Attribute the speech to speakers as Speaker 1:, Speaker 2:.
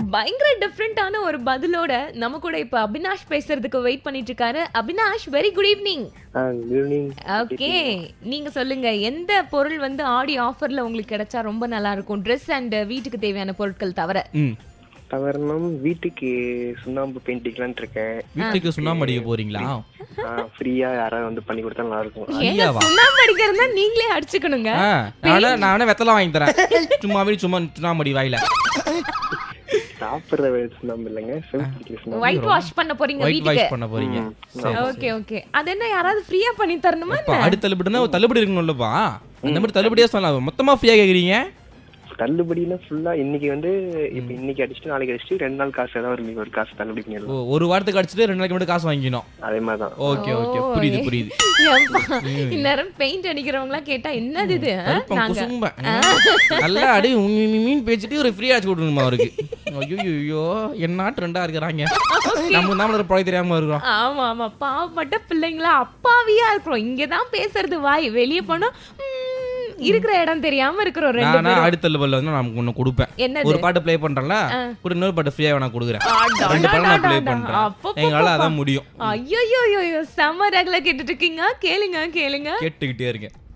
Speaker 1: பயங்கர டிஃப்ரெண்டான ஒரு பதிலோட நம்ம கூட இப்ப அபினாஷ் பேசுறதுக்கு வெயிட் பண்ணிட்டு இருக்காரு Abinash very good evening
Speaker 2: good evening
Speaker 1: okay நீங்க சொல்லுங்க எந்த பொருள் வந்து ஆடி ஆஃபர்ல உங்களுக்கு கிடைச்சா ரொம்ப நல்லா இருக்கும் ட்ரெஸ் அண்ட் வீட்டுக்கு தேவையான பொருட்கள் தவிர
Speaker 3: ம்
Speaker 2: தவறுனம் வீட்டுக்கு சுண்ணாம்பு பெயிண்டிங்லாம் இருக்கேன்
Speaker 3: வீட்டுக்கு சுண்ணாம்பு அடிக்க போறீங்களா
Speaker 2: ஃப்ரீயா யாராவது வந்து பண்ணி கொடுத்தா நல்லா இருக்கும்
Speaker 1: ஏங்க
Speaker 3: ஐயாவா?
Speaker 1: சுண்ணாம்பு அடிக்கிறதா நீங்களே அடிச்சுக்கணுங்க
Speaker 3: ஆ, நானே நானே வெத்தலாம் வாங்கி தரேன் சும்மாவே சும்மா சுண்ணாம்பு அடி வாயில
Speaker 2: சாப்பிடுற சுண்ணாம்பு இல்லைங்க செல்ஃப் பிடிக்கிற சுண்ணாம்பு
Speaker 1: ஒயிட் வாஷ் பண்ண போறீங்க
Speaker 3: ஒயிட்
Speaker 1: வீட்டுக்கு
Speaker 3: வாஷ் பண்ண போறீங்க சரி
Speaker 1: ஓகே ஓகே அது என்ன யாராவது ஃப்ரீயா பண்ணி தரணுமா
Speaker 3: அப்பா அடுத்த தள்ளுபடினா ஒரு தள்ளுபடி இருக்கணும்லப்பா அந்த மாதிரி தள்ளுபடியா சொல்லலாம் மொத்தமா ஃப்ரீயா கேக்குறீங்க
Speaker 2: தள்ளுபடினா ஃபுல்லா இன்னைக்கு வந்து இப்ப இன்னைக்கு அடிச்சுட்டு நாளைக்கு அடிச்சுட்டு ரெண்டு நாள் காசு ஏதாவது ஒரு ஒரு காசு தள்ளுபடி
Speaker 3: ஓ,
Speaker 2: பண்ணிடலாம்
Speaker 3: ஒரு வாரத்துக்கு அடிச்சுட்டு ரெண்டு நாளைக்கு மட்டும் காசு வாங்கிக்கணும்
Speaker 2: அதே மாதிரி தான்
Speaker 3: ஓகே ஓகே
Speaker 1: ஓ,
Speaker 3: புரியுது
Speaker 1: ஏ.
Speaker 3: புரியுது
Speaker 1: ஏம்பா, இந்நேரம் பெயிண்ட் அடிக்கிறவங்க கேட்டா என்னது இது ஆ?
Speaker 3: கருப்பம்
Speaker 1: நாங்க
Speaker 3: குசும்ப நல்லா அடி உம்மி, உம்மி, மீன் பேச்சுட்டு ஒரு ஃப்ரீ ஆச்சு விடணுமா அவருக்கு ஐயோ ஐயோ என்ன ட்ரெண்டா இருக்கிறாங்க நம்ம நாம பழைய தெரியாம இருக்கிறோம்
Speaker 1: ஆமா ஆமா பாவப்பட்ட பிள்ளைங்களா அப்பாவியா இருக்கிறோம் இங்கதான் பேசுறது வாய் வெளிய போனா ம், இருக்கிற இடம் தெரியாம இருக்கிறோம் ரெண்டு
Speaker 3: நானா
Speaker 1: பேரும்
Speaker 3: அடுத்த லெவல்ல வந்து நமக்கு ஒண்ணு கொடுப்பேன்
Speaker 1: என்னது
Speaker 3: ஒரு பாட்டு ப்ளே பண்றேன்ல கூட இன்னொரு பாட்டு ஃப்ரீயா நான் கொடுக்குறேன்
Speaker 1: அடா,
Speaker 3: ரெண்டு பாட்டு நான் ப்ளே
Speaker 1: அடா,
Speaker 3: பண்றேன்
Speaker 1: அப்பப்பப்பா.
Speaker 3: எங்களால அதான் முடியும்
Speaker 1: ஐயோ ஐயோ செம்ம ரகல கேட்டுட்டு இருக்கீங்க கேளுங்க கேளுங்க
Speaker 3: கேட்டுக்கிட்டே இருக்கேன்